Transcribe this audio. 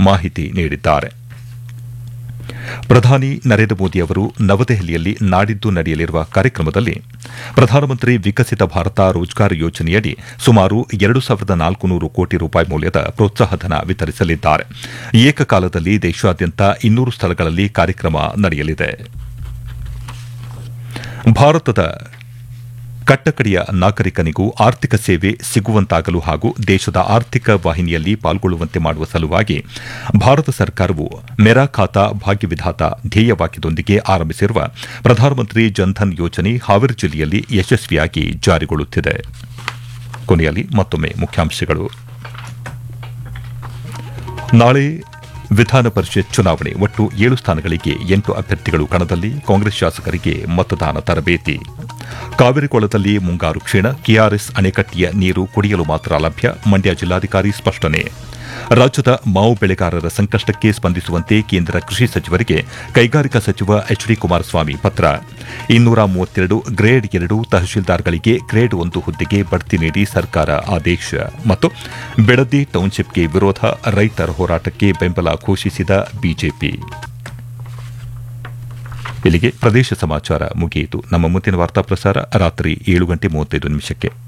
ಮಾಹಿತಿ ನೀಡಿದ್ದಾರೆ ಪ್ರಧಾನಿ ನರೇಂದ್ರ ಮೋದಿ ಅವರು ನವದೆಹಲಿಯಲ್ಲಿ ನಾಡಿದ್ದು ನಡೆಯಲಿರುವ ಕಾರ್ಯಕ್ರಮದಲ್ಲಿ ಪ್ರಧಾನಮಂತ್ರಿ ವಿಕಸಿತ ಭಾರತ ರೋಜ್ಗಾರ್ ಯೋಜನೆಯಡಿ ಸುಮಾರು ಎರಡು ಸಾವಿರದ ನಾಲ್ಕುನೂರು ಕೋಟಿ ರೂಪಾಯಿ ಮೌಲ್ಯದ ಪ್ರೋತ್ಸಾಹಧನ ವಿತರಿಸಲಿದ್ದಾರೆ ಏಕಕಾಲದಲ್ಲಿ ದೇಶಾದ್ಯಂತ ಇನ್ನೂರು ಸ್ಥಳಗಳಲ್ಲಿ ಕಾರ್ಯಕ್ರಮ ನಡೆಯಲಿದೆ ಭಾರತದ ಕಟ್ಟಕಡೆಯ ನಾಗರಿಕನಿಗೂ ಆರ್ಥಿಕ ಸೇವೆ ಸಿಗುವಂತಾಗಲು ಹಾಗೂ ದೇಶದ ಆರ್ಥಿಕ ವಾಹಿನಿಯಲ್ಲಿ ಪಾಲ್ಗೊಳ್ಳುವಂತೆ ಮಾಡುವ ಸಲುವಾಗಿ ಭಾರತ ಸರ್ಕಾರವು ಮೆರಾ ಖಾತಾ ಭಾಗ್ಯವಿಧಾತ ಧ್ಯೇಯವಾಕ್ಯದೊಂದಿಗೆ ಆರಂಭಿಸಿರುವ ಪ್ರಧಾನಮಂತ್ರಿ ಜನ್ಧನ್ ಯೋಜನೆ ಹಾವೇರಿ ಜಿಲ್ಲೆಯಲ್ಲಿ ಯಶಸ್ವಿಯಾಗಿ ಜಾರಿಗೊಳ್ಳುತ್ತಿದೆ ಕೊನೆಯಲ್ಲಿ ಮತ್ತೊಮ್ಮೆ ಮುಖ್ಯಾಂಶಗಳು ನಾಳೆ ವಿಧಾನ ಪರಿಷತ್ ಚುನಾವಣೆ ಒಟ್ಟು ಏಳು ಸ್ಥಾನಗಳಿಗೆ ಎಂಟು ಅಭ್ಯರ್ಥಿಗಳು ಕಣದಲ್ಲಿ ಕಾಂಗ್ರೆಸ್ ಶಾಸಕರಿಗೆ ಮತದಾನ ತರಬೇತಿ ಕಾವೇರಿ ಕೊಳದಲ್ಲಿ ಮುಂಗಾರು ಕ್ಷೀಣ ಕೆಆರ್ಎಸ್ ಅಣೆಕಟ್ಟೆಯ ನೀರು ಕುಡಿಯಲು ಮಾತ್ರ ಲಭ್ಯ ಮಂಡ್ಯ ಜಿಲ್ಲಾಧಿಕಾರಿ ಸ್ಪಷ್ಟನೆ ರಾಜ್ಯದ ಮಾವು ಬೆಳೆಗಾರರ ಸಂಕಷ್ಟಕ್ಕೆ ಸ್ಪಂದಿಸುವಂತೆ ಕೇಂದ್ರ ಕೃಷಿ ಸಚಿವರಿಗೆ ಕೈಗಾರಿಕಾ ಸಚಿವ ಎಚ್ ಡಿ ಕುಮಾರಸ್ವಾಮಿ ಪತ್ರ ಇನ್ನೂರ ಮೂವತ್ತೆರಡು ಗ್ರೇಡ್ ಎರಡು ತಹಶೀಲ್ದಾರ್ಗಳಿಗೆ ಗ್ರೇಡ್ ಒಂದು ಹುದ್ದೆಗೆ ಬಡ್ತಿ ನೀಡಿ ಸರ್ಕಾರ ಆದೇಶ ಮತ್ತು ಬೆಳದಿ ಟೌನ್ಶಿಪ್ಗೆ ವಿರೋಧ ರೈತರ ಹೋರಾಟಕ್ಕೆ ಬೆಂಬಲ ಘೋಷಿಸಿದ ಬಿಜೆಪಿ ಇಲ್ಲಿಗೆ ಪ್ರದೇಶ ಸಮಾಚಾರ ಮುಗಿಯಿತು ನಮ್ಮ ಮುಂದಿನ ವಾರ್ತಾ ಪ್ರಸಾರ ರಾತ್ರಿ ಏಳು ಗಂಟೆ ಮೂವತ್ತೈದು ನಿಮಿಷಕ್ಕೆ